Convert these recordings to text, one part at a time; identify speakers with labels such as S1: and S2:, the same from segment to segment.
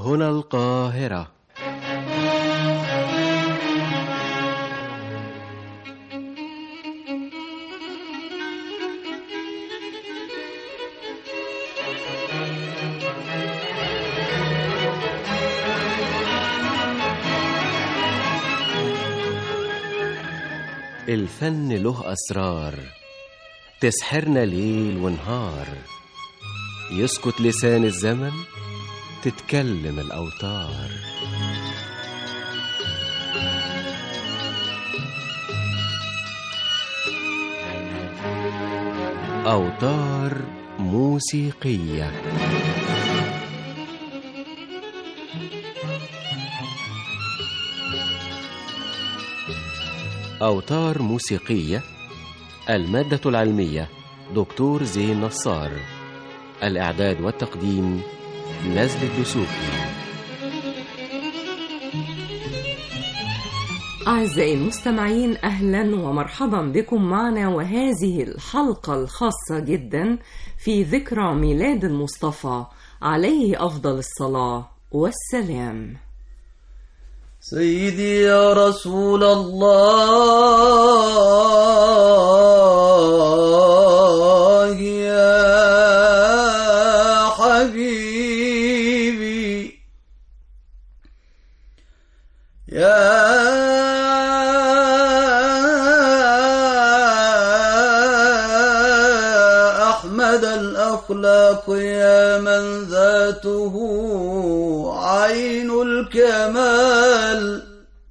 S1: هنا القاهرة الفن له أسرار تسحرنا ليل ونهار يسكت لسان الزمن تتكلم الأوتار أوتار موسيقية أوتار موسيقية المادة العلمية دكتور زين نصار الإعداد والتقديم نزل الدسوقي
S2: أعزائي المستمعين أهلا ومرحبا بكم معنا وهذه الحلقة الخاصة جدا في ذكرى ميلاد المصطفى عليه أفضل الصلاة والسلام
S3: سيدي يا رسول الله يا حبيبي يا أحمد الأخلاق يا من ذاته عين الكمال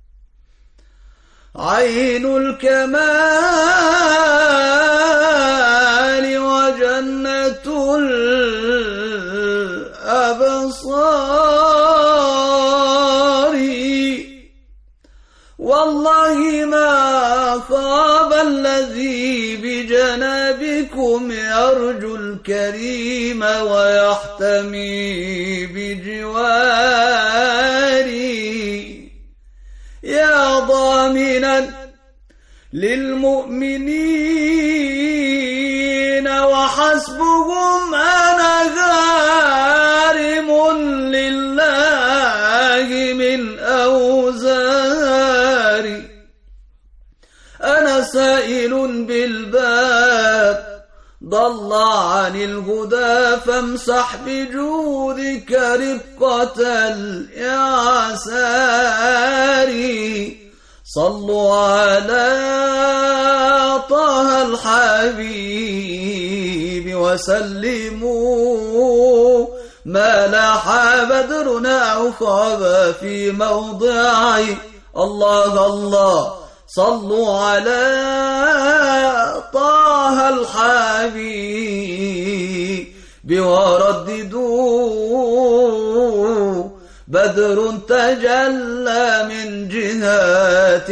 S3: عين الكمال وجنة الأبصار والله ما خاب الذي بجنابكم يرجو الكريم ويحتمي بجواري يا ضامنا للمؤمنين وحسبهم أنا غارم لله من أوزاري أنا سائل بالباب ضل عن الهدى فامسح بجودك رفقة الإعسار صلوا على طه الحبيب وسلموا ما لاح بدرنا أو خاب في موضعي الله الله صلوا على طه الحبيب ورددوا بدر تجلى من جهات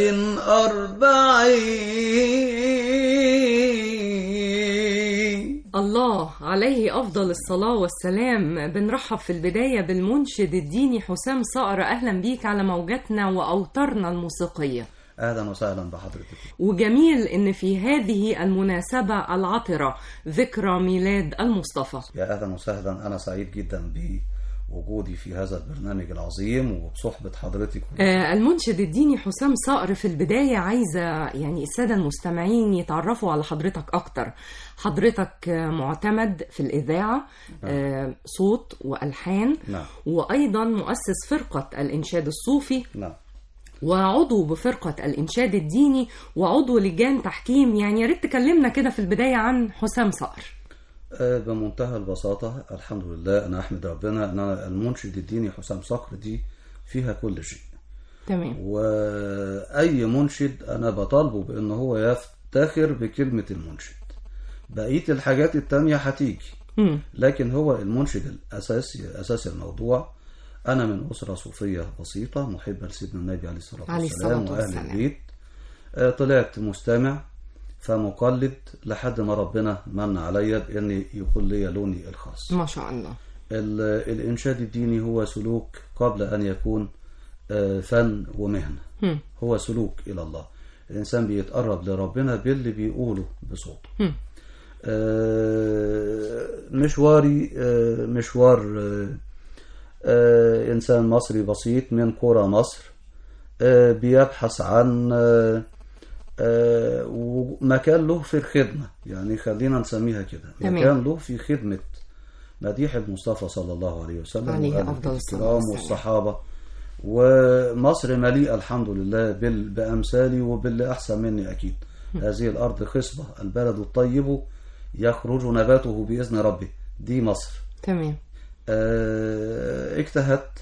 S3: أربعين
S2: الله عليه أفضل الصلاة والسلام بنرحب في البداية بالمنشد الديني حسام صقر أهلا بيك على موجاتنا وأوتارنا الموسيقية
S3: أهلا وسهلا بحضرتك
S2: وجميل ان في هذه المناسبة العطرة ذكرى ميلاد المصطفى
S3: يا أهلا وسهلا أنا سعيد جدا بوجودي في هذا البرنامج العظيم وبصحبة حضرتك
S2: آه، المنشد الديني حسام صقر في البداية عايزة يعني السادة المستمعين يتعرفوا على حضرتك أكتر حضرتك آه، معتمد في الإذاعة آه، صوت وألحان
S3: نعم
S2: وأيضا مؤسس فرقة الإنشاد الصوفي
S3: نعم
S2: وعضو بفرقة الإنشاد الديني وعضو لجان تحكيم يعني يا ريت تكلمنا كده في البداية عن حسام صقر
S3: آه، بمنتهى البساطة الحمد لله أنا أحمد ربنا أن أنا المنشد الديني حسام صقر دي فيها كل شيء
S2: تمام
S3: وأي منشد أنا بطالبه بأن هو يفتخر بكلمة المنشد بقية الحاجات التانية هتيجي
S2: مم.
S3: لكن هو المنشد الأساسي أساس الموضوع أنا من أسرة صوفية بسيطة محبة لسيدنا النبي عليه الصلاة
S2: عليه
S3: والسلام
S2: الصلاة
S3: وأهل
S2: والسلام.
S3: البيت آه، طلعت مستمع فمقلد لحد ما ربنا من عليا بأن يكون لي لوني الخاص
S2: ما شاء الله
S3: ال- الإنشاد الديني هو سلوك قبل أن يكون آه، فن ومهنة
S2: مم.
S3: هو سلوك إلى الله الإنسان بيتقرب لربنا باللي بيقوله بصوته
S2: مم.
S3: آه، مشواري آه، مشوار آه، آه، إنسان مصري بسيط من قرى مصر آه، بيبحث عن آه، آه، ومكان له في الخدمة يعني خلينا نسميها كده
S2: تمام.
S3: مكان له في خدمة مديح المصطفى صلى الله عليه وسلم
S2: عليه
S3: وآله
S2: أفضل الصلاة
S3: الكرام
S2: والسلام.
S3: والصحابة ومصر مليئة الحمد لله بال- بأمثالي وباللي أحسن مني أكيد هذه الأرض خصبة البلد الطيب يخرج نباته بإذن ربه دي مصر
S2: تمام
S3: آه، اجتهدت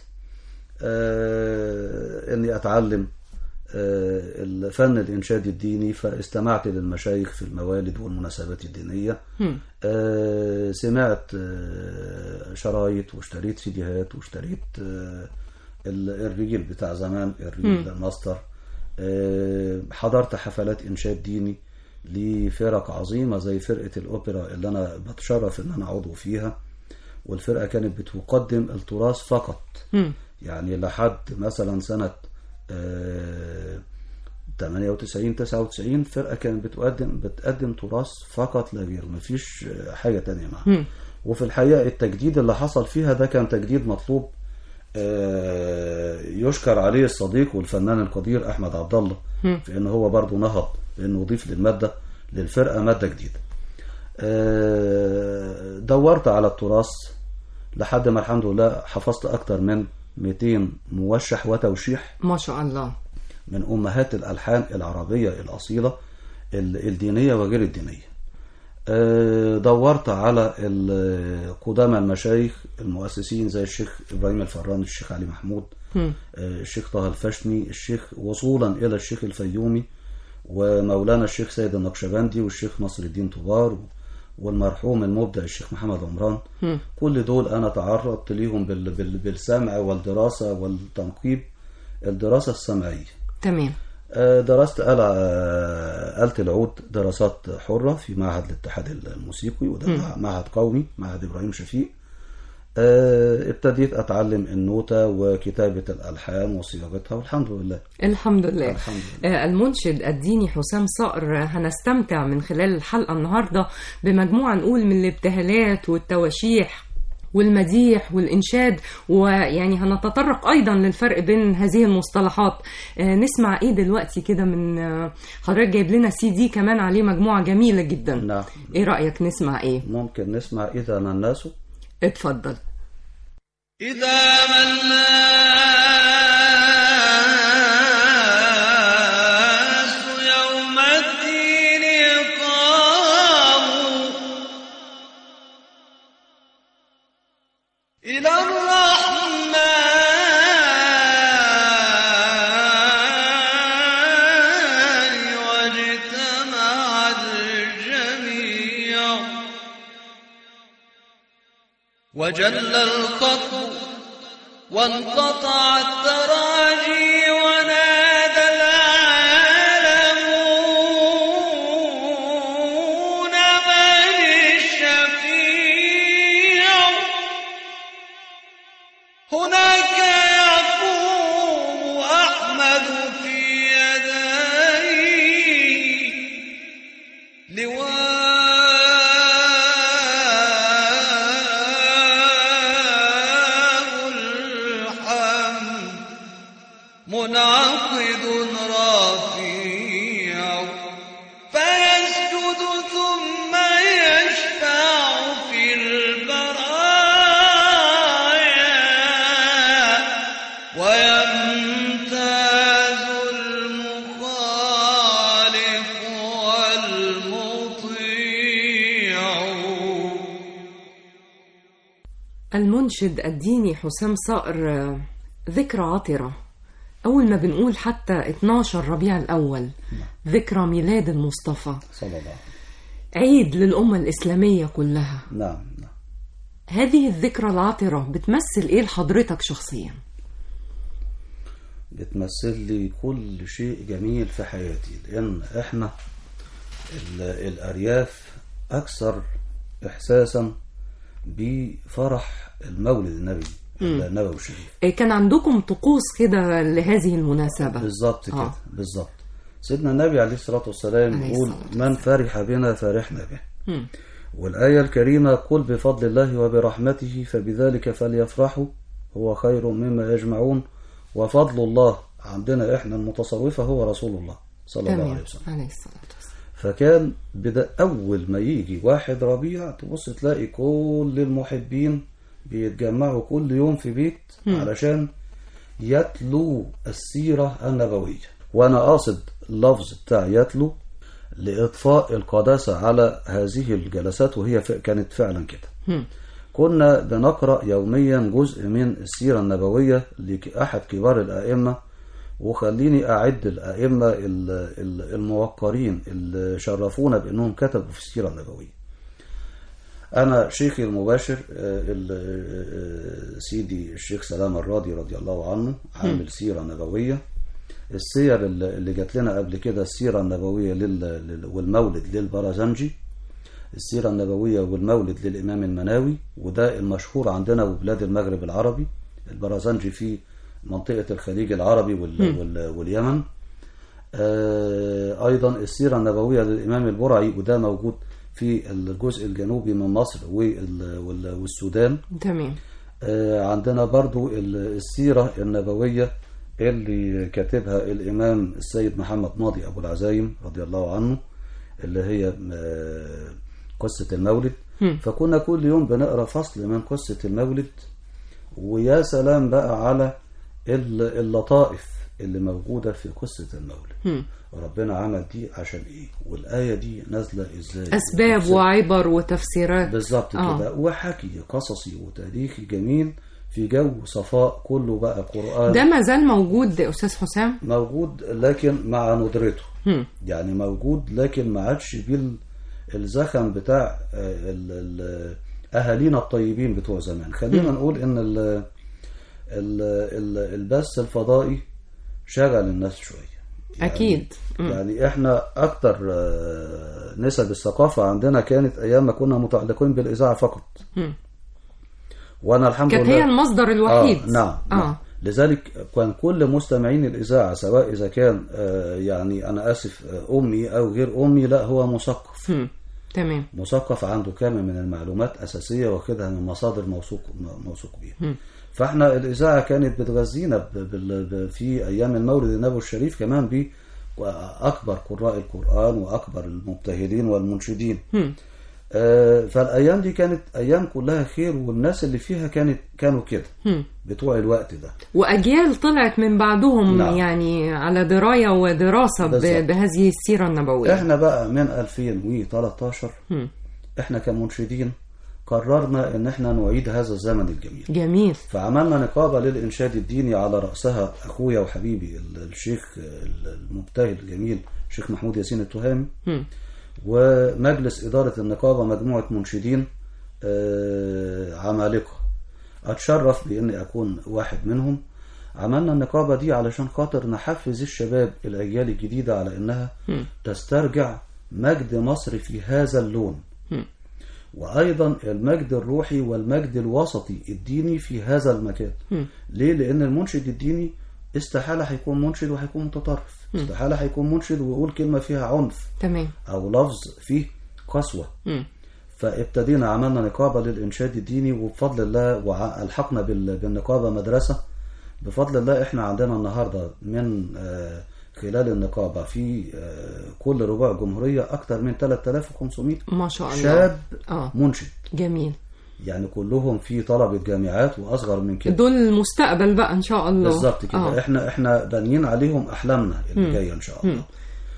S3: آه، اني اتعلم آه، الفن الانشادي الديني فاستمعت للمشايخ في الموالد والمناسبات الدينيه
S2: هم.
S3: آه، سمعت آه، شرايط واشتريت سيديهات واشتريت آه، ال- الرجل بتاع زمان الرجل الماستر آه، حضرت حفلات انشاد ديني لفرق عظيمه زي فرقه الاوبرا اللي انا بتشرف ان انا عضو فيها والفرقه كانت بتقدم التراث فقط
S2: هم.
S3: يعني لحد مثلا سنه آه، 98 99 فرقه كانت بتقدم بتقدم تراث فقط لا غير مفيش آه، حاجه تانية معاها وفي الحقيقه التجديد اللي حصل فيها ده كان تجديد مطلوب آه، يشكر عليه الصديق والفنان القدير احمد عبد الله في ان هو برضه نهض بانه يضيف للماده للفرقه ماده جديده آه، دورت على التراث لحد ما الحمد لله حفظت اكتر من 200 موشح وتوشيح
S2: ما شاء الله
S3: من امهات الالحان العربيه الاصيله ال- الدينيه وغير الدينيه آه، دورت على ال- قدامى المشايخ المؤسسين زي الشيخ ابراهيم الفران الشيخ علي محمود
S2: هم.
S3: آه، الشيخ طه الفشني الشيخ وصولا الى الشيخ الفيومي ومولانا الشيخ سيد النقشبندي والشيخ نصر الدين طبار والمرحوم المبدع الشيخ محمد عمران
S2: هم.
S3: كل دول انا تعرضت ليهم بال- بال- بالسمع والدراسه والتنقيب الدراسه السمعيه
S2: تمام
S3: آه، درست آلة آه، آلة العود دراسات حرة في معهد الاتحاد الموسيقي وده مع- معهد قومي معهد إبراهيم شفيق آه، ابتديت أتعلم النوتة وكتابة الألحان وصياغتها والحمد لله
S2: الحمد لله
S3: الحمد لله.
S2: آه، المنشد الديني حسام صقر هنستمتع من خلال الحلقة النهاردة بمجموعة نقول من الابتهالات والتواشيح والمديح والإنشاد ويعني هنتطرق أيضا للفرق بين هذه المصطلحات آه، نسمع إيه دلوقتي كده من آه، حضرتك جايب لنا سي دي كمان عليه مجموعة جميلة جدا
S3: نعم
S2: إيه رأيك نسمع إيه
S3: ممكن نسمع إذا ما الناس
S2: اتفضل
S4: إذا ما الناس يوم الدين قاموا إلى الرحمن واجتمع الجميع وجل القطر وانقطع التراجي ونادى العالمون من الشفيع هناك يقوم أحمد في يديه لواء الحمد منعقد رفيع فيسجد ثم يشفع في البرايا ويمتاز المخالف والمطيع
S2: المنشد الديني حسام صقر آه، ذكرى عطرة أول ما بنقول حتى 12 ربيع الأول ذكرى ميلاد المصطفى
S3: صلى الله عليه وسلم
S2: عيد للأمة الإسلامية كلها
S3: نعم نعم
S2: هذه الذكرى العطرة بتمثل إيه لحضرتك شخصيا؟
S3: بتمثل لي كل شيء جميل في حياتي لأن إحنا ال- الأرياف أكثر إحساسا بفرح المولد النبي النبوي الشريف
S2: إيه كان عندكم طقوس كده لهذه المناسبة
S3: بالظبط كده
S2: آه.
S3: بالظبط سيدنا النبي عليه الصلاة والسلام
S2: عليه
S3: يقول
S2: الصلاة
S3: من فرح بنا فرحنا به
S2: مم.
S3: والآية الكريمة قل بفضل الله وبرحمته فبذلك فليفرحوا هو خير مما يجمعون وفضل الله عندنا احنا المتصوفة هو رسول الله صلى الله عليه
S2: تمام
S3: وسلم
S2: عليه الصلاة والسلام
S3: فكان بدا اول ما يجي واحد ربيع تبص تلاقي كل المحبين بيتجمعوا كل يوم في بيت علشان يتلو السيرة النبوية وانا قاصد اللفظ بتاع يتلو لاطفاء القداسة على هذه الجلسات وهي ف- كانت فعلا كده كنا بنقرأ يوميا جزء من السيرة النبوية لأحد كبار الأئمة وخليني أعد الأئمة ال- ال- الموقرين اللي شرفونا بأنهم كتبوا في السيرة النبوية أنا شيخي المباشر آه، ال- آه، سيدي الشيخ سلام الراضي رضي الله عنه عامل سيرة نبوية السير اللي اللي جات لنا قبل كده السيرة النبوية لل- لل- والمولد للبرازنجي السيرة النبوية والمولد للإمام المناوي وده المشهور عندنا وبلاد المغرب العربي البرازنجي في منطقة الخليج العربي وال وال واليمن آه، أيضا السيرة النبوية للإمام البرعي وده موجود في الجزء الجنوبي من مصر وال- وال- والسودان
S2: تمام
S3: آه، عندنا برضو ال- السيرة النبوية اللي كاتبها الإمام السيد محمد ماضي أبو العزايم رضي الله عنه اللي هي آه، قصة المولد فكنا كل يوم بنقرأ فصل من قصة المولد ويا سلام بقى على ال- اللطائف اللي موجودة في قصة المولد ربنا عمل دي عشان ايه والآية دي نازلة ازاي
S2: أسباب
S3: وتفسير-
S2: وعبر وتفسيرات
S3: بالظبط
S2: آه.
S3: كده وحكي قصصي وتاريخي جميل في جو صفاء كله بقى قرآن
S2: ده ما زال موجود أستاذ حسام
S3: موجود لكن مع ندرته
S2: هم.
S3: يعني موجود لكن ما عادش بالزخم بتاع آه، ال- ال- اهالينا الطيبين بتوع زمان خلينا نقول ان ال ال ال البث الفضائي شغل الناس شويه يعني
S2: أكيد. مم.
S3: يعني احنا اكتر آه، نسب الثقافه عندنا كانت ايام ما كنا متعلقين بالاذاعه فقط
S2: مم.
S3: وانا الحمد
S2: كانت
S3: لله
S2: هي المصدر الوحيد
S3: آه نعم, نعم.
S2: آه.
S3: لذلك كان كل مستمعين الإذاعة سواء إذا كان آه يعني أنا آسف آه أمي أو غير أمي لا هو مثقف
S2: هم. تمام
S3: مثقف عنده كامل من المعلومات أساسية واخدها من مصادر موثوق موثوق بيها فاحنا الإذاعة كانت بتغذينا ب- بال- ب- في أيام المولد النبوي الشريف كمان ب أكبر قراء القرآن وأكبر المبتهلين والمنشدين
S2: هم.
S3: آه، فالايام دي كانت ايام كلها خير والناس اللي فيها كانت كانوا كده
S2: هم.
S3: بتوع الوقت ده
S2: وأجيال طلعت من بعدهم
S3: نعم.
S2: يعني على دراية ودراسة ب-
S3: بالظبط.
S2: بهذه السيرة النبوية
S3: احنا بقى من 2013
S2: هم.
S3: احنا كمنشدين قررنا ان احنا نعيد هذا الزمن الجميل
S2: جميل
S3: فعملنا نقابة للإنشاد الديني على رأسها أخويا وحبيبي ال- الشيخ المبتهل الجميل الشيخ محمود ياسين التهامي
S2: هم.
S3: ومجلس إدارة النقابة مجموعة منشدين آه، عمالقة أتشرف بإني أكون واحد منهم عملنا النقابة دي علشان خاطر نحفز الشباب الأجيال الجديدة على إنها تسترجع مجد مصر في هذا اللون وأيضا المجد الروحي والمجد الوسطي الديني في هذا المكان ليه؟ لأن المنشد الديني استحالة هيكون منشد وهيكون متطرف استحالة هيكون منشد ويقول كلمة فيها عنف
S2: تمام
S3: أو لفظ فيه قسوة
S2: هم.
S3: فابتدينا عملنا نقابة للإنشاد الديني وبفضل الله وألحقنا بال- بالنقابة مدرسة بفضل الله إحنا عندنا النهاردة من آه، خلال النقابة في آه، كل ربوع جمهورية أكثر من 3500
S2: ما شاء الله
S3: شاب
S2: آه.
S3: منشد
S2: جميل
S3: يعني كلهم في طلبة جامعات وأصغر من كده
S2: دول المستقبل بقى إن شاء الله
S3: بالظبط كده
S2: آه.
S3: احنا احنا بانيين عليهم احلامنا اللي جايه ان شاء الله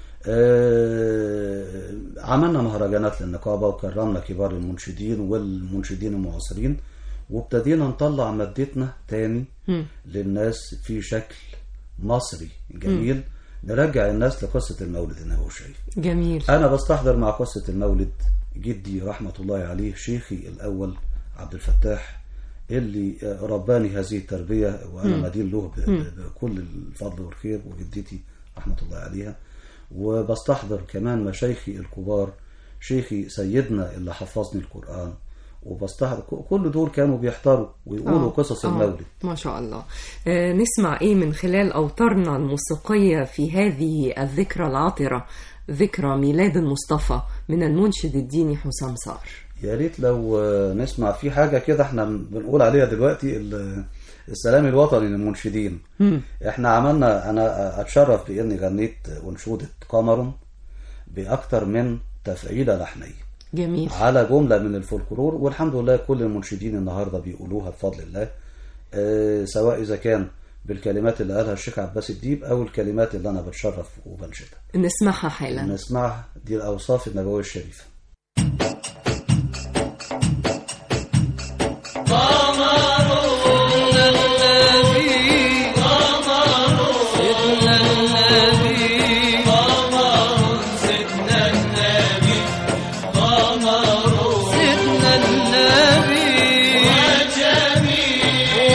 S3: آه عملنا مهرجانات للنقابه وكرمنا كبار المنشدين والمنشدين المعاصرين وابتدينا نطلع مادتنا تاني
S2: هم.
S3: للناس في شكل مصري جميل نرجع الناس لقصه المولد النبوي الشريف
S2: جميل
S3: أنا بستحضر مع قصة المولد جدي رحمة الله عليه شيخي الأول عبد الفتاح اللي رباني هذه التربية وأنا مدين له ب- ب- بكل الفضل والخير وجدتي رحمة الله عليها وبستحضر كمان مشايخي الكبار شيخي سيدنا اللي حفظني القرآن وبستحضر ك- كل دول كانوا بيحضروا ويقولوا
S2: آه.
S3: قصص
S2: آه.
S3: المولد
S2: ما شاء الله آه نسمع ايه من خلال اوتارنا الموسيقيه في هذه الذكرى العطره ذكرى ميلاد المصطفى من المنشد الديني حسام صار
S3: يا ريت لو آه، نسمع في حاجة كده احنا بنقول عليها دلوقتي ال- السلام الوطني للمنشدين احنا عملنا انا اتشرف باني غنيت انشوده قمر باكثر من تفعيله لحنيه
S2: جميل
S3: على جمله من الفولكلور والحمد لله كل المنشدين النهارده بيقولوها بفضل الله آه، سواء اذا كان بالكلمات اللي قالها الشيخ عباس الديب او الكلمات اللي انا بتشرف وبنشدها
S2: نسمعها حالا
S3: نسمعها دي الاوصاف النبويه الشريفه
S4: سيدنا النبي وجميل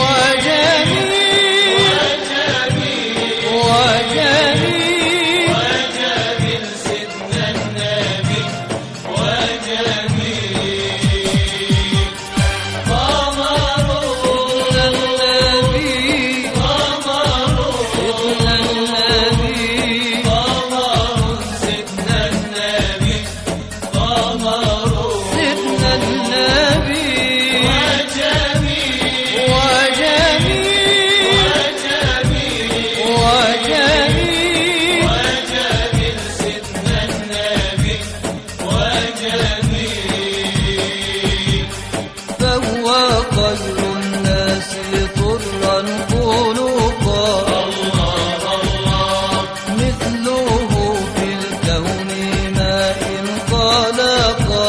S4: وجميل وجميل سيدنا النبي وجميل قمر النبي قمر سيدنا النبي قمر سيدنا النبي قمر سيدنا النبي وجميل وجميل وجميل وجميل سيدنا النبي وجميل فهو خير الناس طرا خلقا مثله في الكون ما إن خلقا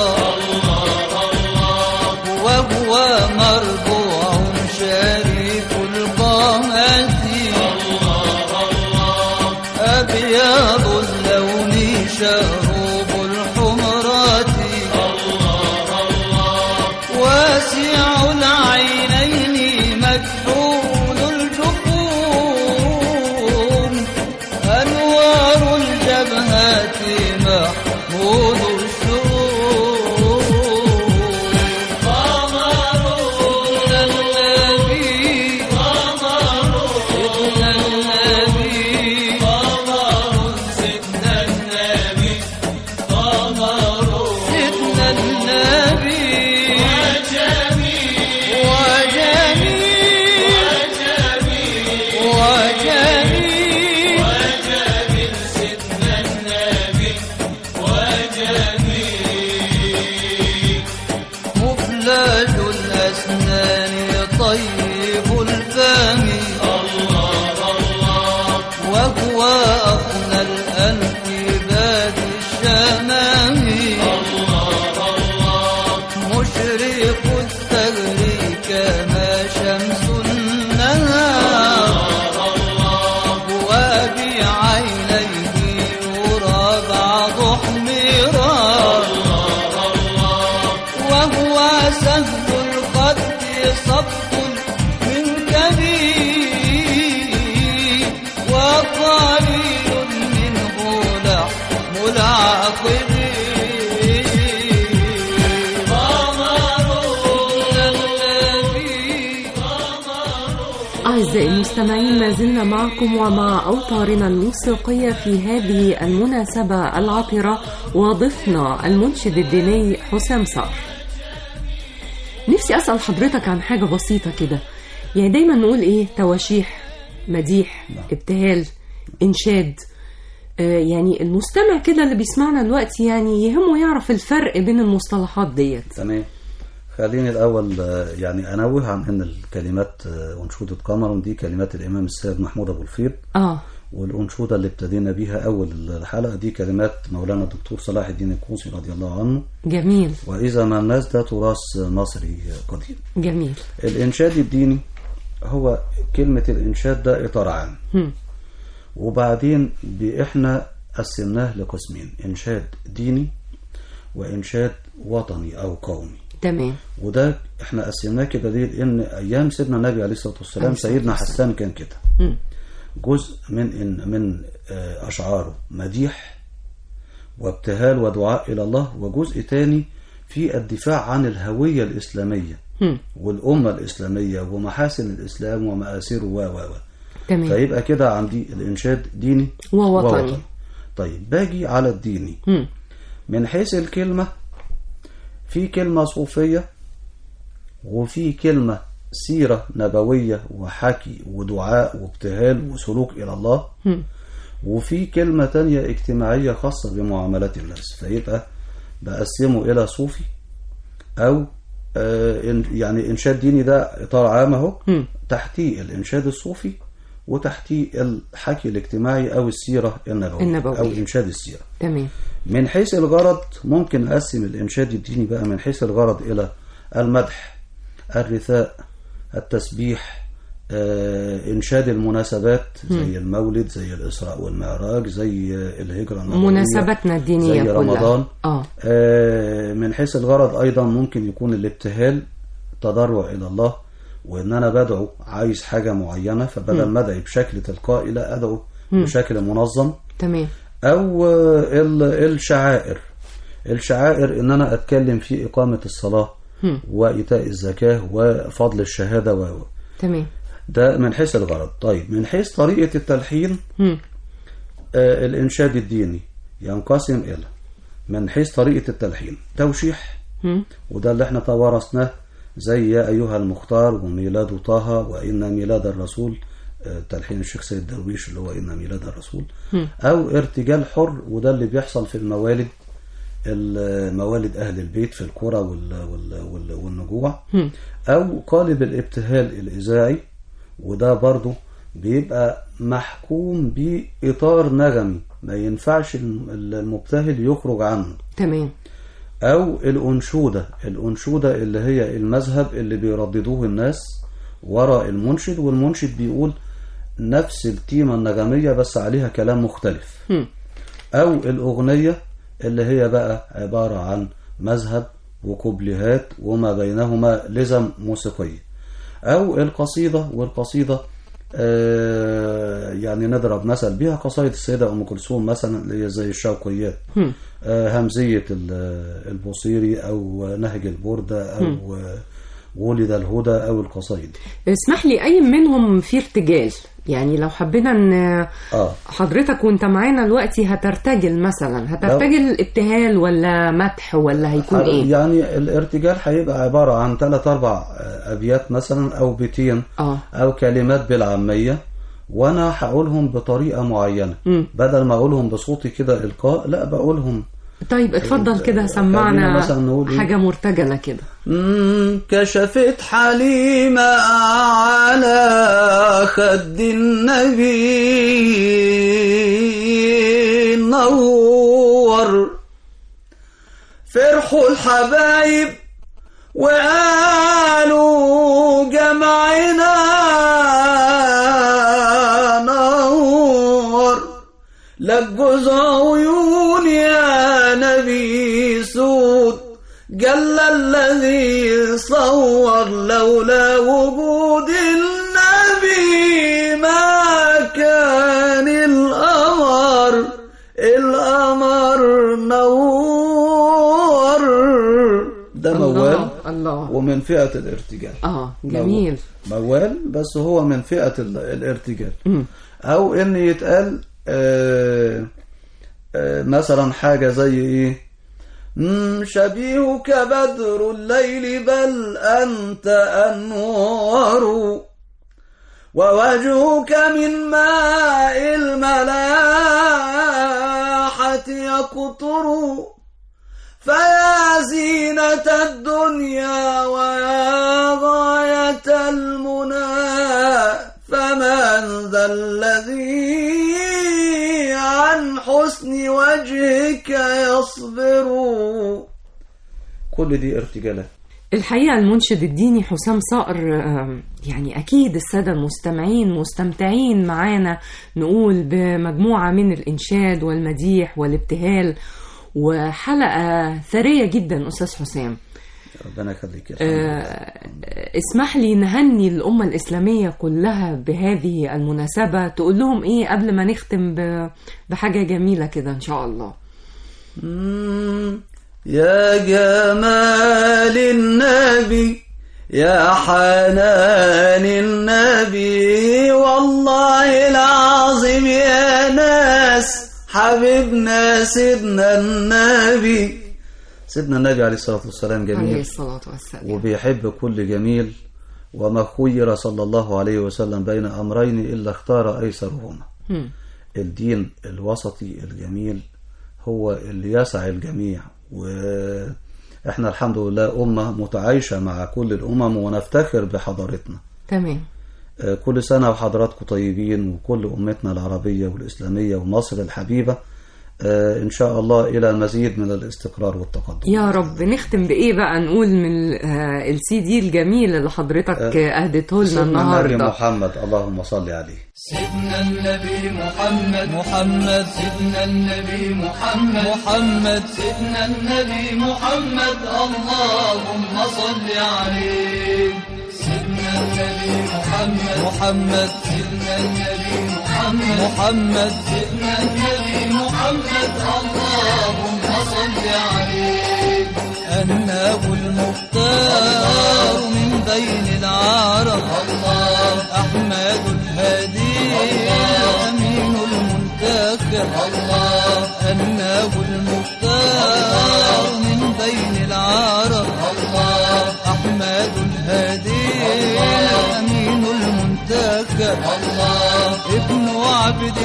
S4: وهو مربوع شريف القامة أبيض اللون شروب الحمرة واسع العينين مكحول الجفون أنوار الجبهات محمود الشؤون قمر النبي قمر سيدنا النبي قمر سيدنا النبي قمر سيدنا النبي وجميل وجميل وجميل وجميل سيدنا النبي وجميل مفلج الأسنان طيب الفم الله الله وهو أغنى الأنف باد الشمام الله الله مشرق الثغر كما شمس النهار وبعينيه يرى بعض احمرار وهو سهل القد صبت من كبير وقليل منه لحم العاقبين قمر النبي
S2: أعزائي المستمعين ما زلنا معكم ومع أوتارنا الموسيقية في هذه المناسبة العطرة وضيفنا المنشد الديني حسام صقر نفسي أسأل حضرتك عن حاجة بسيطة كده يعني دايما نقول إيه تواشيح مديح ابتهال إنشاد آه يعني المستمع كده اللي بيسمعنا دلوقتي يعني يهمه يعرف الفرق بين المصطلحات ديت
S3: تمام خليني الاول آه، يعني انوه عن ان الكلمات آه، انشوده قمر دي كلمات الامام السيد محمود ابو الفيض
S2: آه
S3: والانشوده اللي ابتدينا بيها اول الحلقه دي كلمات مولانا الدكتور صلاح الدين الكوسي رضي الله عنه
S2: جميل
S3: واذا ما الناس ده تراث مصري قديم
S2: جميل
S3: الانشاد الديني هو كلمه الانشاد ده اطار عام
S2: هم.
S3: وبعدين ب- احنا قسمناه لقسمين انشاد ديني وانشاد وطني او قومي
S2: تمام
S3: وده احنا قسمناه كده ليه لان ايام سيدنا النبي عليه الصلاه والسلام
S2: عليه الصلاة
S3: سيدنا
S2: والسلام.
S3: حسان كان كده
S2: مم.
S3: جزء من إن من آه، اشعاره مديح وابتهال ودعاء الى الله وجزء تاني في الدفاع عن الهويه الاسلاميه
S2: هم.
S3: والامه الاسلاميه ومحاسن الاسلام ومآثره و و و
S2: تمام
S3: فيبقى كده عندي الانشاد ديني
S2: ووطني.
S3: طيب باجي على الديني
S2: هم.
S3: من حيث الكلمة في كلمة صوفية وفي كلمة سيرة نبوية وحكي ودعاء وابتهال وسلوك إلى الله وفي كلمة تانية اجتماعية خاصة بمعاملات الناس فيبقى بقسمه إلى صوفي أو آه، إن- يعني إنشاد ديني ده إطار عام أهو تحتيه الإنشاد الصوفي وتحتيه الحكي الاجتماعي أو السيرة النبوية,
S2: النبوية.
S3: أو إنشاد السيرة
S2: تمام
S3: من حيث الغرض ممكن أقسم الإنشاد الديني بقى من حيث الغرض إلى المدح الرثاء التسبيح آه، إنشاد المناسبات زي المولد زي الإسراء والمعراج زي الهجرة النبوية
S2: مناسباتنا الدينية
S3: زي
S2: كلها
S3: رمضان
S2: اه
S3: آه، من حيث الغرض أيضا ممكن يكون الابتهال تضرع إلى الله وإن أنا بدعو عايز حاجة معينة فبدل ما أدعي بشكل تلقائي لا أدعو بشكل منظم
S2: تمام
S3: أو آه، ال- الشعائر الشعائر إن أنا أتكلم في إقامة الصلاة وإيتاء الزكاة وفضل الشهادة و و.
S2: تمام
S3: ده من حيث الغرض طيب من حيث طريقة التلحين
S2: مم.
S3: آه، الإنشاد الديني ينقسم إلى من حيث طريقة التلحين توشيح
S2: مم.
S3: وده اللي احنا توارثناه زي يا أيها المختار وميلاد طه وإن ميلاد الرسول آه، تلحين الشيخ سيد درويش اللي هو إن ميلاد الرسول أو ارتجال حر وده اللي بيحصل في الموالد ال- موالد أهل البيت في القرى وال- وال- وال- والنجوع أو قالب الابتهال الإذاعي وده برضو بيبقى محكوم بإطار نغمي ما ينفعش الم- المبتهل يخرج عنه
S2: تمام
S3: أو الأنشودة الأنشودة اللي هي المذهب اللي بيرددوه الناس وراء المنشد والمنشد بيقول نفس التيمة النغمية بس عليها كلام مختلف
S2: مم.
S3: أو الأغنية اللي هي بقى عبارة عن مذهب وكوبليهات وما بينهما لزم موسيقية أو القصيدة والقصيدة آه يعني نضرب مثل بها قصائد السيدة أم كلثوم مثلا اللي هي زي الشوقيات آه همزية ال- البوصيري أو نهج البردة أو آه، ولد الهدى أو القصائد
S2: اسمح لي اي منهم في ارتجال يعني لو حبينا ان
S3: آه
S2: حضرتك وانت معانا دلوقتي هترتجل مثلا هترتجل ابتهال ولا مدح ولا هيكون ايه
S3: يعني الارتجال هيبقى عبارة عن ثلاث أربع آه، أبيات مثلا أو بيتين
S2: اه
S3: أو كلمات بالعامية وأنا هقولهم بطريقة معينة
S2: مم.
S3: بدل ما أقولهم بصوتي كده إلقاء لا بقولهم
S2: طيب اتفضل كده
S3: خلينا
S2: سمعنا
S3: مثلا نقول إيه؟
S2: حاجة مرتجلة كده
S3: مم، كشفت حليمة على خد النبي نور فرحوا الحبايب وقالوا جمعنا نور لجز عيون يا نبي سود جل الذي صور لولا وجود النبي ما كان القمر القمر نور ده موال
S2: الله الله
S3: ومن فئة الارتجال
S2: اه جميل
S3: موال بس هو من فئة ال- الارتجال أو إن يتقال آه آه مثلا حاجة زي إيه مم، شبيهك بدر الليل بل أنت أنور ووجهك من ماء الملاحة يقطر فيا زينة الدنيا ويا غاية المنى فمن ذا الذي عن حسن وجهك يصبر كل دي ارتجالات
S2: الحقيقة المنشد الديني حسام صقر آم، يعني أكيد السادة المستمعين مستمتعين معانا نقول بمجموعة من الإنشاد والمديح والابتهال وحلقة ثرية جدا أستاذ حسام
S3: ربنا يخليك يا فندم.
S2: آه، اسمح لي نهني الأمة الإسلامية كلها بهذه المناسبة تقول لهم إيه قبل ما نختم ب- بحاجة جميلة كده إن شاء الله
S3: مم، يا جمال النبي يا حنان النبي والله العظيم يا ناس حبيبنا سيدنا النبي سيدنا النبي عليه الصلاة والسلام
S2: عليه
S3: جميل
S2: الصلاة والسلام
S3: وبيحب كل جميل وما خير صلى الله عليه وسلم بين أمرين إلا اختار أيسرهما
S2: مم.
S3: الدين الوسطي الجميل هو اللي يسع الجميع وإحنا الحمد لله أمة متعايشة مع كل الأمم ونفتخر بحضارتنا
S2: تمام
S3: آه، كل سنة وحضراتكم طيبين وكل أمتنا العربية والإسلامية ومصر الحبيبة آه، إن شاء الله إلى مزيد من الاستقرار والتقدم
S2: يا رب نختم بإيه بقى نقول من آه، السي دي الجميل اللي حضرتك أهدته لنا
S3: سيدنا النبي
S2: النهاردة
S3: محمد اللهم صل عليه
S4: سيدنا النبي محمد محمد سيدنا النبي محمد محمد سيدنا النبي محمد اللهم صل عليه سيدنا النبي محمد محمد سيدنا النبي محمد محمد سيدنا النبي محمد اللهم صل عليه أنه المختار من بين العرب الله أحمد الهادي أمين المنتخب الله أنه المختار من بين العرب الله أحمد الهادي أمين المنتخب الله ابن عبد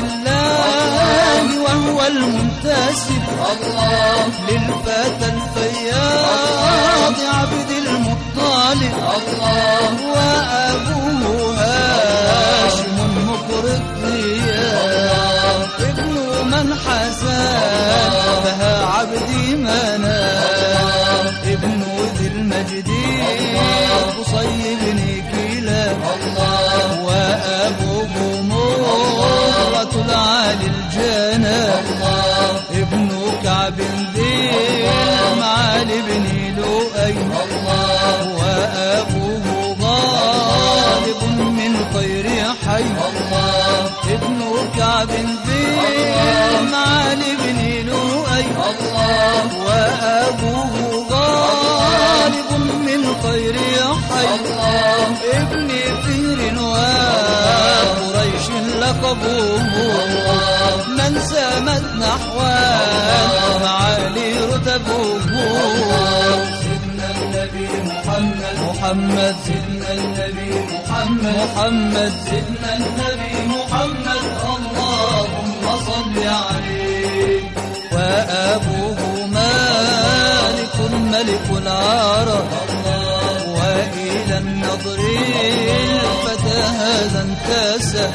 S4: الله وهو المنتسب الله للفتى الفياض عبد المطلب الله وأبوه هاشم مقر الضياء ابن من حسن بها عبد منام ابن ذي المجد قصي بن كلاب الله وأبوه مرة العالي الجناب الله ابن كعب ذي معالي بن لؤي الله وأبوه غالب من خير حي الله ابن كعب ذي معالي بن لؤي الله وأبوه غالب من خير حي الله ابن فهر وقريش لقبوه من سامت نحوان معالي رتبوه سيدنا النبي محمد محمد سيدنا النبي محمد محمد سيدنا النبي محمد اللهم صل عليه وأبوه مالك ملك العرب وإلى النظر الفتى هذا انتسب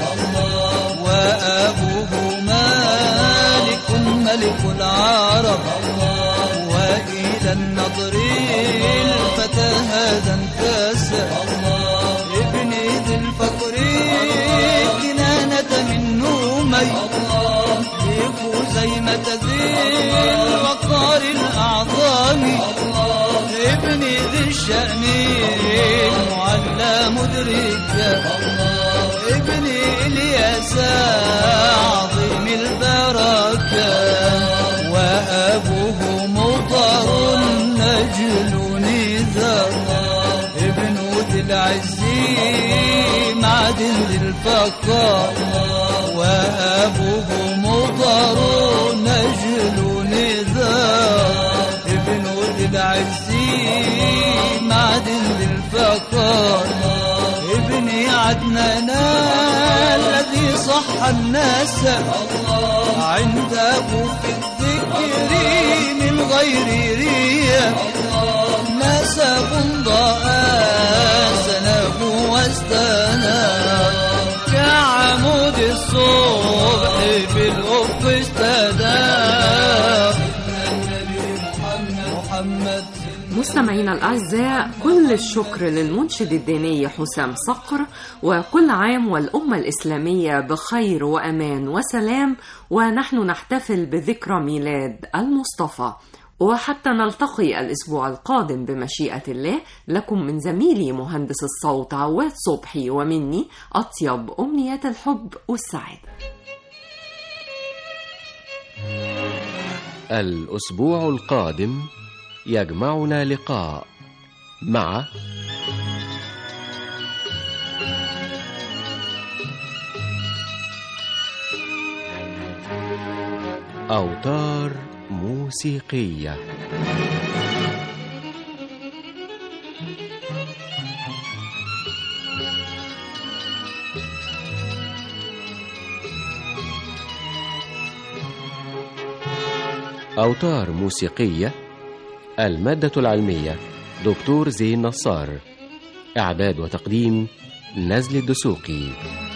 S4: وأبوه مالك ملك العرب وإلى النظر الفتى هذا انتسب ابن ذي الفقر كنانة من نومي بخزيمة ذي الوقار الأعظم ابن ذي الشأن المعلى مدرك ابن إلياس عظيم البركة وأبوه مطر نجل نذر ابن ذي العز معدن ذي الفقر وأبوه مطر نجل نذر ابن ذي العز معدن ذي الفقر ابن عدنان الذي صح الناس عنده في الذكر من غير رياء نسب ضاء سنه واستنى كعمود الصبح في الأفق استدى محمد
S2: مستمعينا الأعزاء كل الشكر للمنشد الديني حسام صقر وكل عام والأمة الإسلامية بخير وأمان وسلام ونحن نحتفل بذكرى ميلاد المصطفى وحتى نلتقي الأسبوع القادم بمشيئة الله لكم من زميلي مهندس الصوت عواد صبحي ومني أطيب أمنيات الحب والسعادة
S1: الأسبوع القادم يجمعنا لقاء مع أوتار موسيقية أوتار موسيقية المادة العلمية دكتور زين نصار إعداد وتقديم نزل الدسوقي